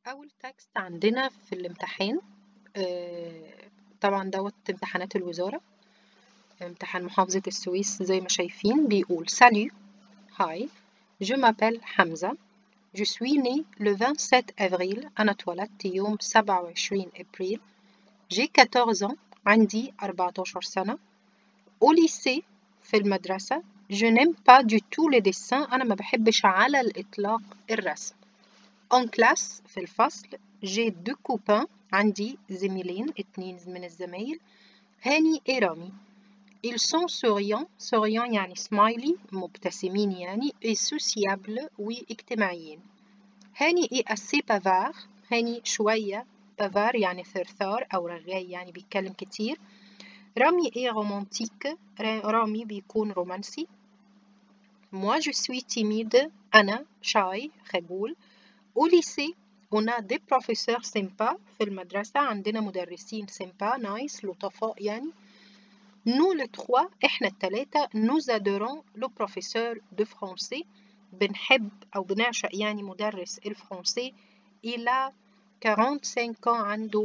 أول تكست عندنا في الامتحان آه، طبعا دوت امتحانات الوزارة امتحان محافظة السويس زي ما شايفين بيقول Salut, hi, je m'appelle Hamza, je suis né le 27 avril أنا اتولدت يوم 27 أبريل j'ai 14 ans عندي 14 سنة au lycée في المدرسة je n'aime pas du tout les dessins أنا ما بحبش على الإطلاق الرسم en classe في الفصل j'ai deux copains عندي زميلين اتنين من الزمايل هاني et رامي ils sont souriants souriants يعني smiley مبتسمين يعني et sociables واجتماعيين هاني est assez bavard هاني شوية bavard يعني ثرثار أو رغاي يعني بيتكلم كتير رامي est romantique رامي بيكون رومانسي moi je suis timide أنا shy خجول au lycée on a des professeurs sympas في المدرسة عندنا مدرسين sympas nice لطفاء يعني nous les trois إحنا التلاتة nous adorons le professeur de français بنحب أو بنعشق يعني مدرس الفرنسي il a 45 ans عنده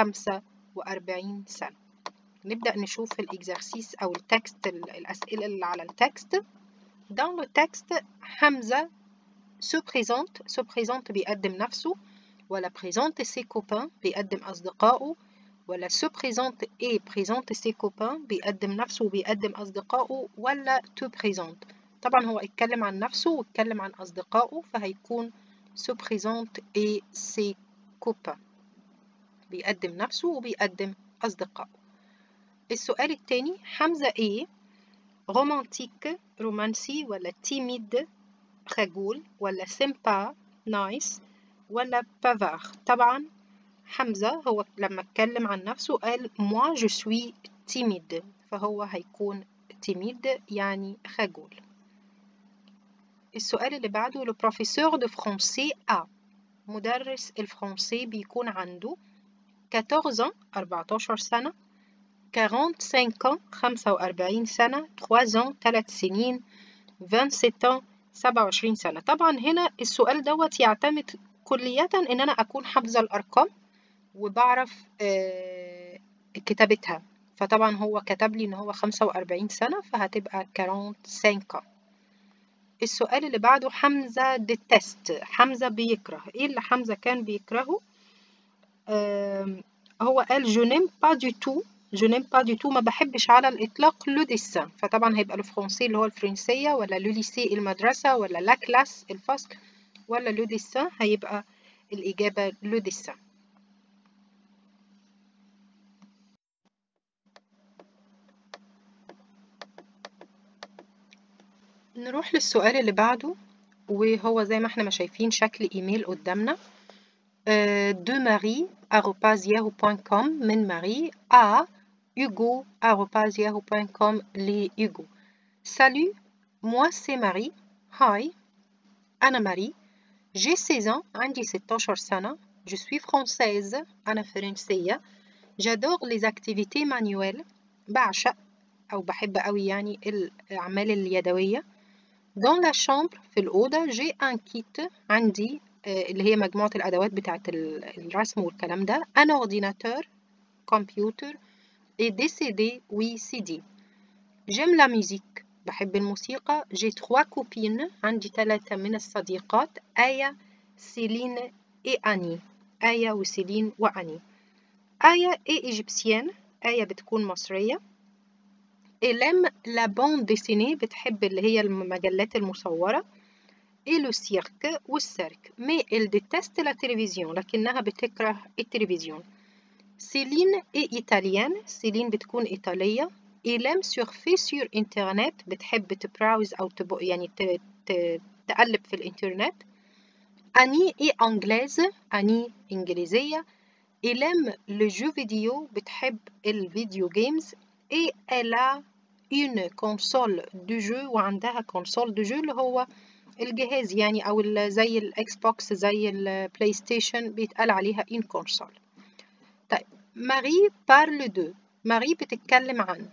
45 سنة نبدأ نشوف الإكزرسيس أو التكست الأسئلة اللي على التكست dans le texte حمزة se présente se présente بيقدم نفسه ولا présente ses copains بيقدم أصدقائه ولا se présente et présente ses copains بيقدم نفسه وبيقدم أصدقائه ولا te présente طبعا هو اتكلم عن نفسه واتكلم عن أصدقائه فهيكون se présente et ses copains بيقدم نفسه وبيقدم أصدقائه السؤال التاني حمزة ايه رومانتيك رومانسي ولا تيميد خجول ولا سيمبا نايس ولا بافار طبعا حمزة هو لما اتكلم عن نفسه قال moi je suis timide فهو هيكون تيميد يعني خجول السؤال اللي بعده le professeur de français a مدرس الفرنسي بيكون عنده 14 ans 14 سنة 45 ans 45 سنة 3 ans 3 سنين 27 ans 27 سنة طبعا هنا السؤال دوت يعتمد كلية إن أنا أكون حافظة الأرقام وبعرف آه كتابتها فطبعا هو كتب لي إن هو 45 سنة فهتبقى 45 ans السؤال اللي بعده حمزة ديتست حمزة بيكره إيه اللي حمزة كان بيكرهه آه هو قال je n'aime pas du tout je n'aime pas du tout ما بحبش على الإطلاق لو ديسان فطبعا هيبقى لو فرونسي اللي هو الفرنسية ولا لو ليسي المدرسة ولا لا كلاس الفصل ولا لو ديسان هيبقى الإجابة لو ديسان نروح للسؤال اللي بعده وهو زي ما احنا ما شايفين شكل ايميل قدامنا دو ماري yahoo.com من ماري à hugo yahoo.com les Hugo. Salut, moi c'est Marie. Hi, أنا ماري. J'ai 16 ans, عندي 16 سنة. Je suis française, أنا فرنسية. J'adore les activités manuelles. بعشق أو بحب أوي يعني الأعمال اليدوية. Dans la chambre في الأوضة j'ai un kit عندي اللي هي مجموعة الأدوات بتاعة الرسم والكلام ده. un ordinateur, computer et des CD oui CD. J'aime la musique بحب الموسيقى. J'ai trois copines عندي ثلاثة من الصديقات آية سيلين et أني آية وسيلين وأني آية est égyptienne آية بتكون مصرية Elle aime la bande dessinée بتحب اللي هي المجلات المصورة et le cirque والسيرك mais elle déteste la télévision لكنها بتكره التلفزيون سيلين est italienne سيلين بتكون إيطالية elle aime surfer sur internet بتحب تبراوز أو تب... يعني ت... ت... تقلب في الإنترنت أني est anglaise أني إنجليزية elle aime le jeu vidéo بتحب الفيديو جيمز et elle a une console de jeu وعندها console de jeu اللي هو الجهاز يعني أو زي الإكس بوكس زي البلاي ستيشن بيتقال عليها in console طيب ماري parle de ماري بتتكلم عن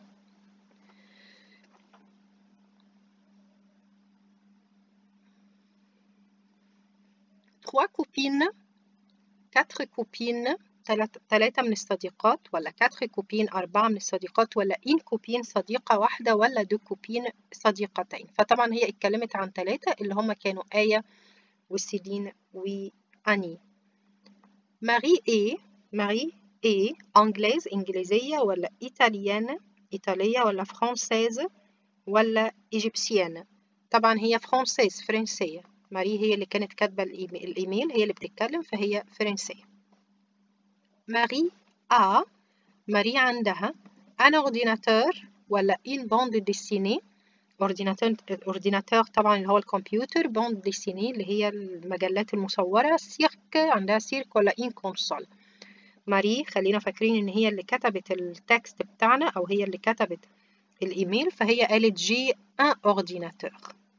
trois copines quatre copines ثلاثة من الصديقات ولا quatre copines أربعة من الصديقات ولا une copine صديقة واحدة ولا deux copines صديقتين فطبعا هي اتكلمت عن ثلاثة اللي هم كانوا آية وسيلين وأني ماري إيه ماري إيه أنجليز إنجليزية ولا إيطاليان إيطالية ولا فرانسيز ولا إيجيبسيان طبعا هي فرانسيز فرنسية ماري هي اللي كانت كاتبة الإيميل هي اللي بتتكلم فهي فرنسية ماري آ ماري عندها ان اورديناتور ولا ان باند ديسيني اورديناتور اورديناتور طبعا اللي هو الكمبيوتر باند ديسيني اللي هي المجلات المصورة سيرك عندها سيرك ولا ان كونسول ماري خلينا فاكرين ان هي اللي كتبت التكست بتاعنا او هي اللي كتبت الايميل فهي قالت جي ان اورديناتور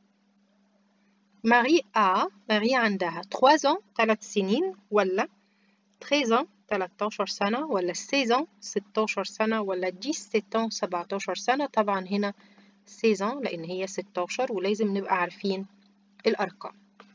ماري آ ماري عندها 3 ans 3 سنين ولا 13 ans 13 سنة ولا 16 ans 16 سنة ولا 17 ans 17 سنة طبعا هنا 16 ans لأن هي 16 ولازم نبقى عارفين الأرقام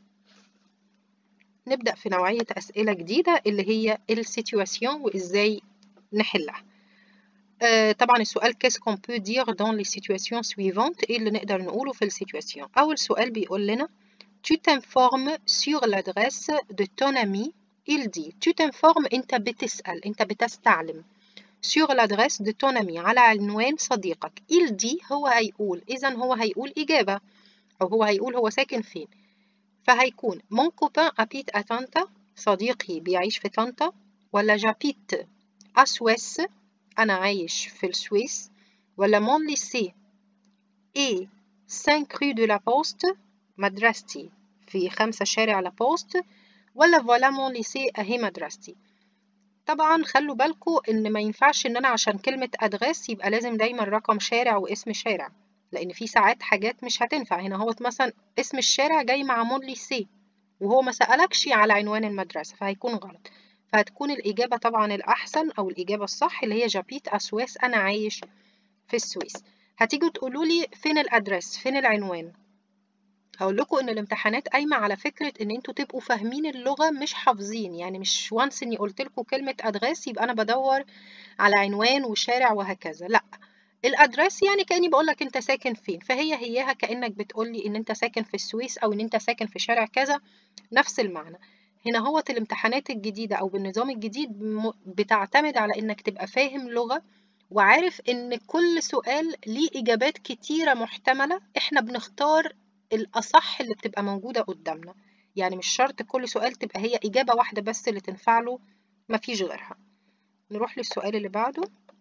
نبدأ في نوعية أسئلة جديدة اللي هي السيتواسيون وإزاي نحلها آه طبعا السؤال qu'est-ce qu'on peut dire dans les situations suivantes ايه اللي نقدر نقوله في السيتواسيون أول سؤال بيقول لنا tu t'informes sur l'adresse de ton ami il dit tu t'informes انت بتسأل انت بتستعلم sur l'adresse de ton ami على عنوان صديقك il dit هو هيقول إذا هو هيقول إجابة أو هو هيقول هو ساكن فين فهيكون mon copain habite à طنطا صديقي بيعيش في طنطا ولا j'habite à Suisse أنا عايش في السويس ولا mon lycée est 5 rue de la Poste مدرستي في خمسة شارع لا بوست ولا فوالا مون ليسي اهي مدرستي طبعا خلوا بالكم ان ما ينفعش ان انا عشان كلمة ادغاس يبقى لازم دايما رقم شارع واسم شارع لان في ساعات حاجات مش هتنفع هنا هو مثلا اسم الشارع جاي مع مون ليسي وهو ما سألكش على عنوان المدرسة فهيكون غلط فهتكون الإجابة طبعا الأحسن أو الإجابة الصح اللي هي جابيت أسويس أنا عايش في السويس هتيجوا تقولوا لي فين الأدرس فين العنوان هقول لكم ان الامتحانات قايمه على فكره ان انتوا تبقوا فاهمين اللغه مش حافظين يعني مش وانس اني قلت لكم كلمه ادغاس يبقى انا بدور على عنوان وشارع وهكذا لا الادرس يعني كاني بقول لك انت ساكن فين فهي هياها كانك بتقول لي ان انت ساكن في السويس او ان انت ساكن في شارع كذا نفس المعنى هنا هو الامتحانات الجديده او بالنظام الجديد بتعتمد على انك تبقى فاهم لغه وعارف ان كل سؤال ليه اجابات كتيره محتمله احنا بنختار الأصح اللي بتبقى موجودة قدامنا يعني مش شرط كل سؤال تبقى هي إجابة واحدة بس اللي تنفع له مفيش غيرها نروح للسؤال اللي بعده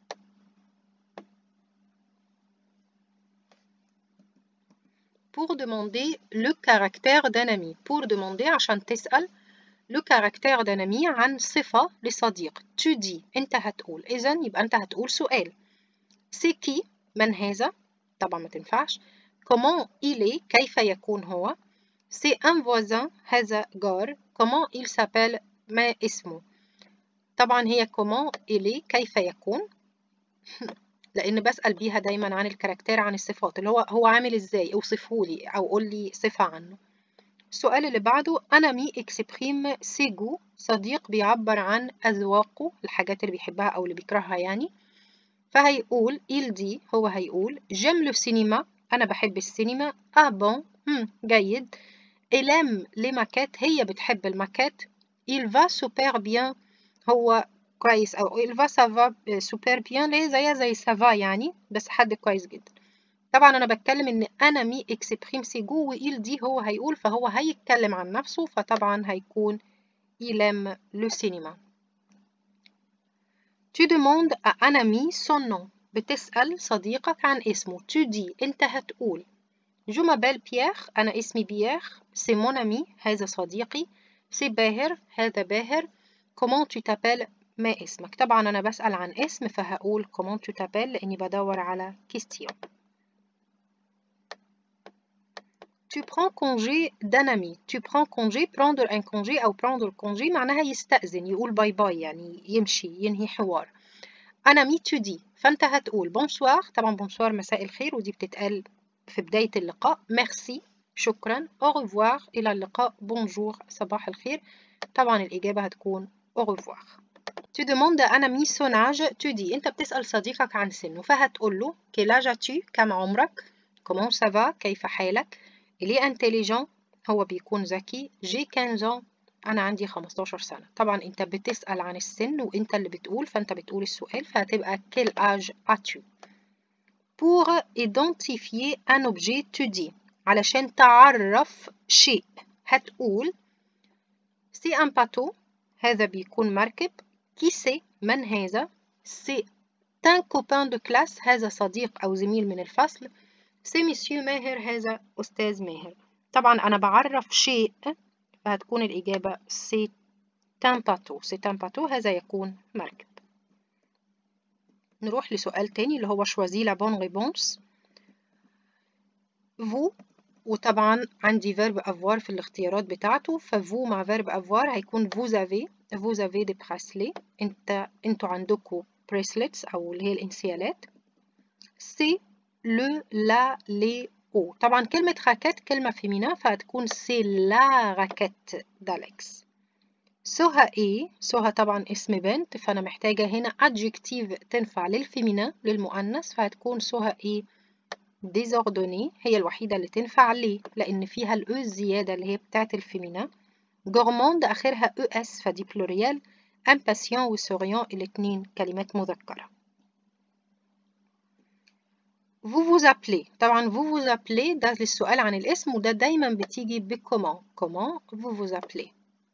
pour demander le caractère d'un ami pour demander عشان تسأل le caractère d'un ami عن صفة لصديق tu dis أنت هتقول إذا يبقى أنت هتقول سؤال c'est qui من هذا طبعا ما تنفعش comment il est كيف يكون هو c'est un voisin هذا جار comment il s'appelle ما اسمه طبعا هي comment il est كيف يكون لأن بسأل بيها دايما عن الكاركتير عن الصفات اللي هو هو عامل ازاي اوصفه لي أو قول لي صفة عنه السؤال اللي بعده أنا مي اكسبريم سيجو صديق بيعبر عن أذواقه الحاجات اللي بيحبها أو اللي بيكرهها يعني فهيقول il دي هو هيقول جيم لو سينما أنا بحب السينما آه بون هم جيد إلام لي ماكات هي بتحب الماكات il va super bien هو كويس أو il va ça va super bien ليه زيها زي سافا يعني بس حد كويس جدا طبعا أنا بتكلم إن أنا مي إكسبريم سيجو وإيل دي هو هيقول فهو هيتكلم عن نفسه فطبعا هيكون il aime le cinéma tu demandes à un ami son nom بتسأل صديقك عن اسمه tu dis أنت هتقول جو مابيل بيير أنا اسمي بيير سي مون أمي هذا صديقي سي باهر هذا باهر كومون tu t'appelles ما اسمك طبعا أنا بسأل عن اسم فهقول كومون tu t'appelles لأني بدور على كيستيون tu prends congé d'un ami tu prends congé prendre un congé أو prendre congé معناها يستأذن يقول باي باي يعني يمشي ينهي حوار أنا مي tu dis فأنت هتقول بونسوار طبعا بونسوار مساء الخير ودي بتتقال في بداية اللقاء ميرسي شكرا au revoir إلى اللقاء بونجور صباح الخير طبعا الإجابة هتكون au revoir tu demandes à un ami son âge tu dis انت بتسأل صديقك عن سنه فهتقول له quel âge as-tu كم عمرك comment ça va كيف حالك il est intelligent هو بيكون ذكي j'ai 15 ans أنا عندي 15 سنة طبعا أنت بتسأل عن السن وأنت اللي بتقول فأنت بتقول السؤال فهتبقى quel âge as-tu pour identifier un objet tu dis علشان تعرف شيء هتقول c'est un bateau هذا بيكون مركب qui c'est من هذا c'est un copain de classe هذا صديق أو زميل من الفصل c'est monsieur ماهر هذا أستاذ ماهر طبعا أنا بعرف شيء فهتكون الإجابة c'est un bateau c'est un bateau هذا يكون مركب نروح لسؤال تاني اللي هو choisis la bonne réponse vous وطبعا عندي verb avoir في الاختيارات بتاعته ففو مع verb avoir هيكون vous avez vous avez des bracelets انت انتوا عندكم bracelets او اللي هي الانسيالات c'est le la les او طبعا كلمة راكيت كلمة فيمينا فهتكون سي لا راكيت دالكس سوها ايه سوها طبعا اسم بنت فانا محتاجة هنا adjective تنفع للفيمينا للمؤنث فهتكون سوها ايه ديزوردوني هي الوحيدة اللي تنفع ليه لأن فيها الأو الزيادة اللي هي بتاعت الفيمينا جورموند آخرها أو اس فدي بلوريال امباسيون وسوريون الاتنين كلمات مذكرة vous vous appelez طبعا vous vous appelez ده للسؤال عن الاسم وده دايما بتيجي بكومون comment vous vous appelez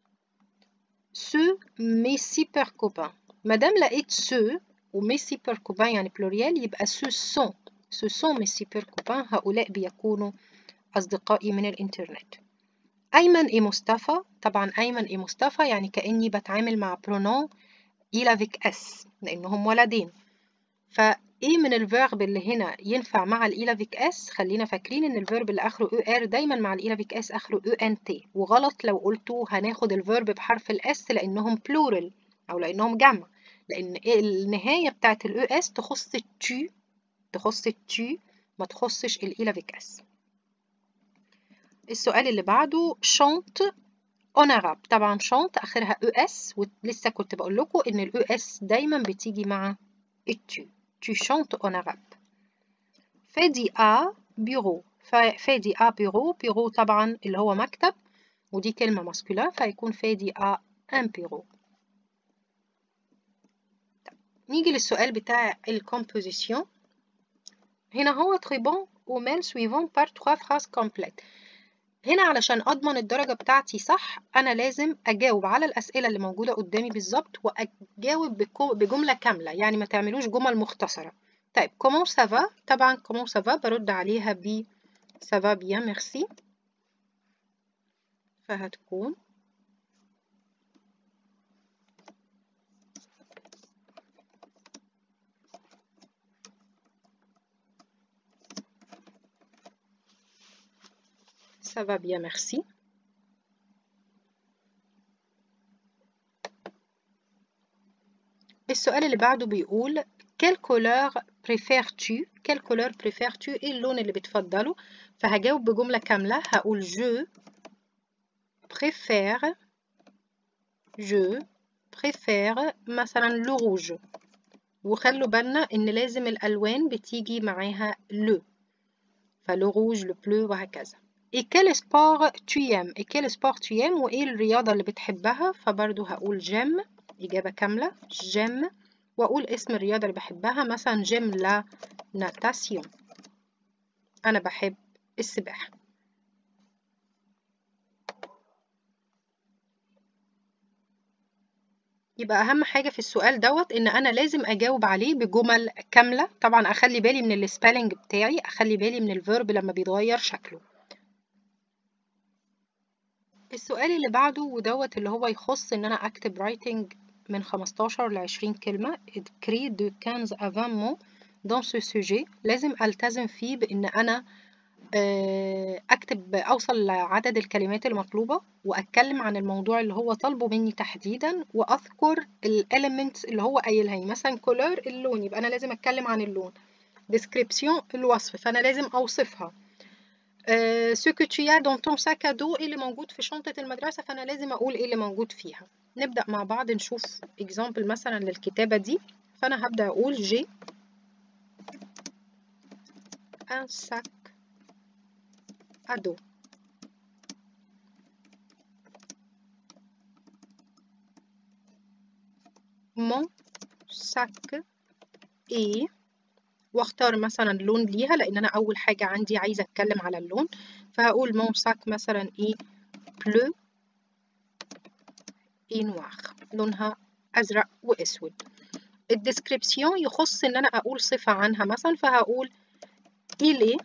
ce mes super copains مادام لقيت ce و mes super copains يعني بلوريال يبقى ce sont ce sont mes super copains هؤلاء بيكونوا أصدقائي من الإنترنت أيمن إيه مصطفى طبعا أيمن إيه مصطفى يعني كأني بتعامل مع pronom il avec s لأنهم ولدين فإيه من الفيرب اللي هنا ينفع مع الإيل افيك اس خلينا فاكرين إن الفيرب اللي آخره او ار دايما مع الإيل افيك اس آخره او ان تي وغلط لو قلتوا هناخد الفيرب بحرف الاس لأنهم بلورال أو لأنهم جمع لأن النهاية بتاعت الاو اس تخص tu تخص tu ما تخصش الإيل افيك اس السؤال اللي بعده شونت اوناراب طبعا شونت اخرها او اس ولسه كنت بقول لكم ان الاو اس دايما بتيجي مع التو tu chantes en arabe فادي ا بيرو فادي ا بيرو بيرو طبعا اللي هو مكتب ودي كلمة ماسكولا فيكون فادي ا ان بيرو نيجي للسؤال بتاع الكومبوزيسيون هنا هو تريبون وميل سويفون بار تخوا فراس كومبليت هنا علشان أضمن الدرجة بتاعتي صح أنا لازم أجاوب على الأسئلة اللي موجودة قدامي بالظبط وأجاوب بجملة كاملة يعني ما تعملوش جمل مختصرة طيب كومون سافا طبعا كومون سافا برد عليها ب سافا بيان ميرسي فهتكون Ça va bien, merci. السؤال اللي بعده بيقول quelle couleur préfères-tu quelle couleur préfères-tu ايه اللون اللي بتفضله فهجاوب بجملة كاملة هقول je préfère je préfère مثلا le rouge وخلوا بالنا ان لازم الالوان بتيجي معاها le فلو روج لو بلو وهكذا et quel sport tu aimes et quel sport tu aimes وايه الرياضة اللي بتحبها فبرضو هقول جيم إجابة كاملة جيم وأقول اسم الرياضة اللي بحبها مثلا جيم لا ناتاسيون أنا بحب السباحة يبقى أهم حاجة في السؤال دوت إن أنا لازم أجاوب عليه بجمل كاملة طبعا أخلي بالي من السبيلنج بتاعي أخلي بالي من الفيرب لما بيتغير شكله السؤال اللي بعده ودوت اللي هو يخص ان انا اكتب رايتنج من 15 ل 20 كلمة écrit de 15 à 20 mots dans ce sujet لازم التزم فيه بان انا اكتب اوصل لعدد الكلمات المطلوبة واتكلم عن الموضوع اللي هو طالبه مني تحديدا واذكر الاليمنتس اللي هو قايلها لي مثلا كولور اللون يبقى انا لازم اتكلم عن اللون description الوصف فانا لازم اوصفها سو كو tu as dans ton sac à dos ايه اللي موجود في شنطة المدرسة فأنا لازم أقول ايه اللي موجود فيها نبدأ مع بعض نشوف example مثلا للكتابة دي فأنا هبدأ أقول j'ai un sac à dos mon sac est واختار مثلا لون ليها لان انا اول حاجه عندي عايزه اتكلم على اللون فهقول مون ساك مثلا ايه بلو اي نوار لونها ازرق واسود الديسكريبسيون يخص ان انا اقول صفه عنها مثلا فهقول il est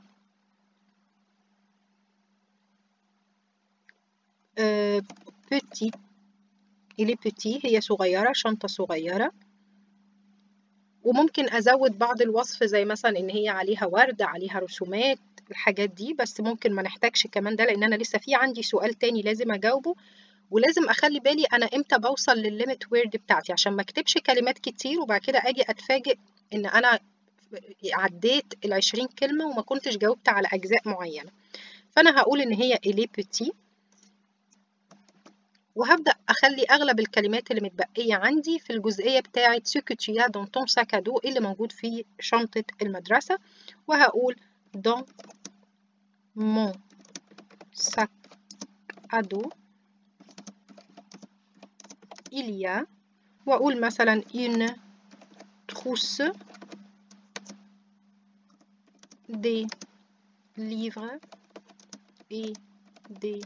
euh, petit il est petit هي صغيرة شنطة صغيرة وممكن أزود بعض الوصف زي مثلا إن هي عليها ورد عليها رسومات الحاجات دي بس ممكن ما نحتاجش كمان ده لأن أنا لسه في عندي سؤال تاني لازم أجاوبه ولازم أخلي بالي أنا إمتى بوصل للليميت وورد بتاعتي عشان ما أكتبش كلمات كتير وبعد كده أجي أتفاجئ إن أنا عديت العشرين كلمة وما كنتش جاوبت على أجزاء معينة فأنا هقول إن هي إلي بوتي وهبدأ أخلي أغلب الكلمات اللي متبقية عندي في الجزئية بتاعة سكوتيا دون توم ساكادو اللي موجود في شنطة المدرسة وهقول دون مون sac à dos il y a وأقول مثلا une trousse des livres et des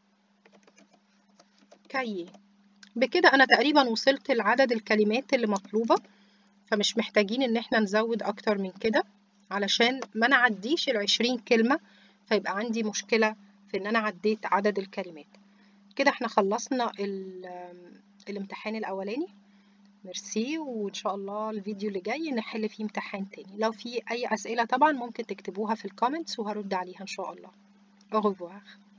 كاييه بكده أنا تقريبا وصلت لعدد الكلمات اللي مطلوبة فمش محتاجين إن احنا نزود أكتر من كده علشان ما نعديش العشرين كلمة فيبقى عندي مشكلة في إن أنا عديت عدد الكلمات كده احنا خلصنا الامتحان الأولاني ميرسي وإن شاء الله الفيديو اللي جاي نحل فيه امتحان تاني لو في أي أسئلة طبعا ممكن تكتبوها في الكومنتس وهرد عليها إن شاء الله au revoir